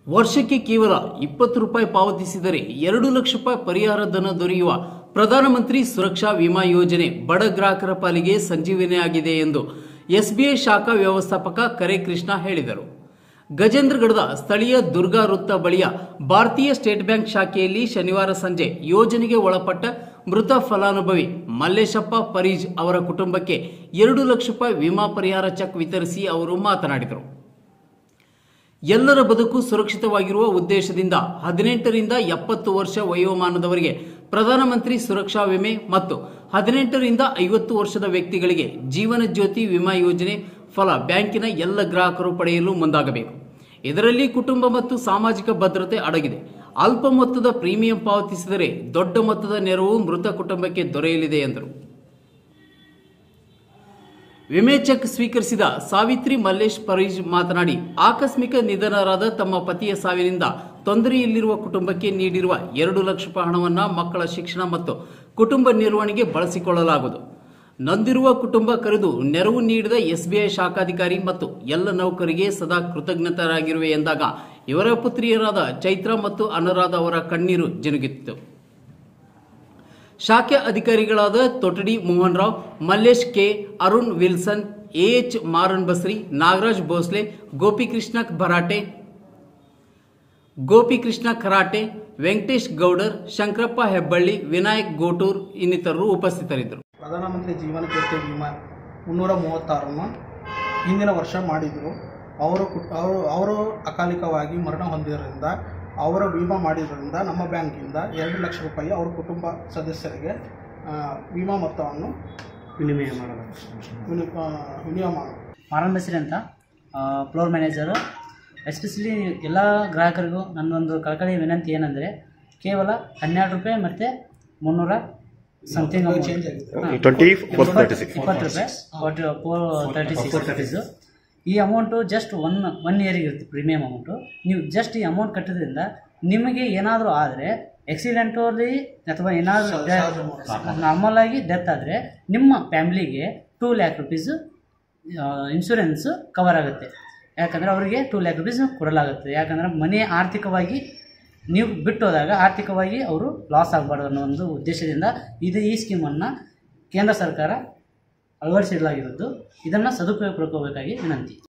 ವರ್ಷಕ್ಕೆ ಕೇವಲ ಇಪ್ಪತ್ತು ರೂಪಾಯಿ ಪಾವತಿಸಿದರೆ ಎರಡು ಲಕ್ಷ ರೂಪಾಯಿ ಪರಿಹಾರ ಧನ ದೊರೆಯುವ ಪ್ರಧಾನಮಂತ್ರಿ ಸುರಕ್ಷಾ ವಿಮಾ ಯೋಜನೆ ಬಡ ಗ್ರಾಹಕರ ಪಾಲಿಗೆ ಸಂಜೀವನಿಯಾಗಿದೆ ಎಂದು ಎಸ್ಬಿಐ ಶಾಖಾ ವ್ಯವಸ್ಥಾಪಕ ಕರೆ ಕೃಷ್ಣ ಹೇಳಿದರು ಗಜೇಂದ್ರಗಢದ ಸ್ಥಳೀಯ ದುರ್ಗಾ ವೃತ್ತ ಬಳಿಯ ಭಾರತೀಯ ಸ್ಟೇಟ್ ಬ್ಯಾಂಕ್ ಶಾಖೆಯಲ್ಲಿ ಶನಿವಾರ ಸಂಜೆ ಯೋಜನೆಗೆ ಒಳಪಟ್ಟ ಮೃತ ಫಲಾನುಭವಿ ಮಲ್ಲೇಶಪ್ಪ ಪರೀಜ್ ಅವರ ಕುಟುಂಬಕ್ಕೆ ಎರಡು ಲಕ್ಷ ರೂಪಾಯಿ ವಿಮಾ ಪರಿಹಾರ ಚೆಕ್ ವಿತರಿಸಿ ಅವರು ಮಾತನಾಡಿದರು ಎಲ್ಲರ ಬದುಕು ಸುರಕ್ಷಿತವಾಗಿರುವ ಉದ್ದೇಶದಿಂದ ಹದಿನೆಂಟರಿಂದ ಎಪ್ಪತ್ತು ವರ್ಷ ವಯೋಮಾನದವರಿಗೆ ಪ್ರಧಾನಮಂತ್ರಿ ಸುರಕ್ಷಾ ವಿಮೆ ಮತ್ತು ಹದಿನೆಂಟರಿಂದ ಐವತ್ತು ವರ್ಷದ ವ್ಯಕ್ತಿಗಳಿಗೆ ಜೀವನ ಜ್ಯೋತಿ ವಿಮಾ ಯೋಜನೆ ಫಲ ಬ್ಯಾಂಕಿನ ಎಲ್ಲ ಗ್ರಾಹಕರು ಪಡೆಯಲು ಮುಂದಾಗಬೇಕು ಇದರಲ್ಲಿ ಕುಟುಂಬ ಮತ್ತು ಸಾಮಾಜಿಕ ಭದ್ರತೆ ಅಡಗಿದೆ ಅಲ್ಪ ಮೊತ್ತದ ಪ್ರೀಮಿಯಂ ಪಾವತಿಸಿದರೆ ದೊಡ್ಡ ಮೊತ್ತದ ನೆರವು ಮೃತ ಕುಟುಂಬಕ್ಕೆ ದೊರೆಯಲಿದೆ ಎಂದರು ವಿಮೆ ಚೆಕ್ ಸ್ವೀಕರಿಸಿದ ಸಾವಿತ್ರಿ ಮಲ್ಲೇಶ್ ಪರೀಜ್ ಮಾತನಾಡಿ ಆಕಸ್ಮಿಕ ನಿಧನರಾದ ತಮ್ಮ ಪತಿಯ ಸಾವಿನಿಂದ ತೊಂದರೆಯಲ್ಲಿರುವ ಕುಟುಂಬಕ್ಕೆ ನೀಡಿರುವ ಎರಡು ಲಕ್ಷ ರೂಪಾಯಿ ಹಣವನ್ನ ಮಕ್ಕಳ ಶಿಕ್ಷಣ ಮತ್ತು ಕುಟುಂಬ ನಿರ್ವಹಣೆಗೆ ಬಳಸಿಕೊಳ್ಳಲಾಗುವುದು ನೊಂದಿರುವ ಕುಟುಂಬ ಕರೆದು ನೆರವು ನೀಡಿದ ಎಸ್ಬಿಐ ಶಾಖಾಧಿಕಾರಿ ಮತ್ತು ಎಲ್ಲ ನೌಕರಿಗೆ ಸದಾ ಕೃತಜ್ಞತರಾಗಿರುವೆ ಎಂದಾಗ ಇವರ ಪುತ್ರಿಯರಾದ ಚೈತ್ರ ಮತ್ತು ಅನುರಾಧ ಅವರ ಕಣ್ಣೀರು ಜಿನುಗಿತ್ತು ಶಾಖೆ ಅಧಿಕಾರಿಗಳಾದ ತೊಟಡಿ ಮೋಹನ್ ರಾವ್ ಮಲ್ಲೇಶ್ ಕೆ ಅರುಣ್ ವಿಲ್ಸನ್ ಎಎಚ್ ಮಾರನ್ ಬಸ್ರಿ ನಾಗರಾಜ್ ಭೋಸ್ಲೆ ಗೋಪಿಕೃಷ್ಣ ಭರಾಟೆ ಗೋಪಿಕೃಷ್ಣ ಖರಾಟೆ ವೆಂಕಟೇಶ್ ಗೌಡರ್ ಶಂಕರಪ್ಪ ಹೆಬ್ಬಳ್ಳಿ ವಿನಾಯಕ್ ಗೋಟೂರ್ ಇನ್ನಿತರರು ಉಪಸ್ಥಿತರಿದ್ದರು ಪ್ರಧಾನಮಂತ್ರಿ ಜೀವನ ಜ್ಯೋತಿ ವಿಮಾ ಮುನ್ನೂರ ಮೂವತ್ತಾರನ್ನು ಹಿಂದಿನ ವರ್ಷ ಮಾಡಿದರು ಅವರು ಕು- ಅವರು ಅವರು ಅಕಾಲಿಕವಾಗಿ ಮರಣ ಹೊಂದಿದ್ದರಿಂದ ಅವರ ವಿಮಾ ಮಾಡಿದ್ದರಿಂದ ನಮ್ಮ ಬ್ಯಾಂಕಿಂದ ಎರಡು ಲಕ್ಷ ರೂಪಾಯಿ ಅವ್ರ ಕುಟುಂಬ ಸದಸ್ಯರಿಗೆ ಆ, ವಿಮಾ ಮೊತ್ತವನ್ನು ವಿನಿಮಯ ಮಾಡಲಾಗುತ್ತೆ ವಿನಿ ಆ, ವಿನಿಯೋಗ ಮಾಡಿ ಮಾರನ್ ಬಸ್ರಿ ಅಂತ ಫ್ಲೋರ್ ಮ್ಯಾನೇಜರು ಎಸ್ಪೆಷಲಿ ಎಲ್ಲ ಗ್ರಾಹಕರಿಗೂ ನನ್ನೊಂದು ಕಳಕಳಿ ವಿನಂತಿ ಏನಂದರೆ ಕೇವಲ ಹನ್ನೆರಡು ರೂಪಾಯಿ ಮತ್ತು ಮುನ್ನೂರ ಸಮಥಿಂಗ್ ಚೇಂಜ್ ಆಗಿದೆ ಟ್ವೆಂಟಿ ಫೋರ್ ತರ್ಟಿ ಸಿಕ್ಸ್ ಇಪ್ಪತ್ತು ರೂಪಾಯಿ forty four thirty six rupees ಈ ಅಮೌಂಟು ಜಸ್ಟ್ ಒನ್ ಒನ್ ಇಯರಿಗೆ ಇರುತ್ತೆ ಪ್ರೀಮಿಯಮ್ ಅಮೌಂಟು ನೀವು ಜಸ್ಟ್ ಈ ಅಮೌಂಟ್ ಕಟ್ಟಿದ್ರಿಂದ ನಿಮಗೆ ಏನಾದರೂ ಆದರೆ ಆಕ್ಸಿಡೆಂಟಲ್ಲಿ ಅಥವಾ ಏನಾದರೂ ನಾರ್ಮಲ್ ಆಗಿ ಡೆತ್ ಆದರೆ ನಿಮ್ಮ ಫ್ಯಾಮ್ಲಿಗೆ two lakh rupees insurance cover ಆಗುತ್ತೆ ಯಾಕಂದರೆ ಅವರಿಗೆ ಟೂ ಲ್ಯಾಕ್ ರುಪೀಸ್ ಕೊಡಲಾಗುತ್ತೆ ಯಾಕಂದರೆ ಮನೆ ಆರ್ಥಿಕವಾಗಿ ನೀವು ಬಿಟ್ಟು ಹೋದಾಗ ಆರ್ಥಿಕವಾಗಿ ಅವರು ಲಾಸ್ ಆಗಬಾರ್ದು ಅನ್ನೋ ಒಂದು ಉದ್ದೇಶದಿಂದ ಇದು ಈ ಸ್ಕೀಮನ್ನು ಕೇಂದ್ರ ಸರ್ಕಾರ ಅಳವಡಿಸಿಡಲಾಗಿರೋದು ಇದನ್ನು ಸದುಪಯೋಗ ಪಡ್ಕೋಬೇಕಾಗಿ ವಿನಂತಿ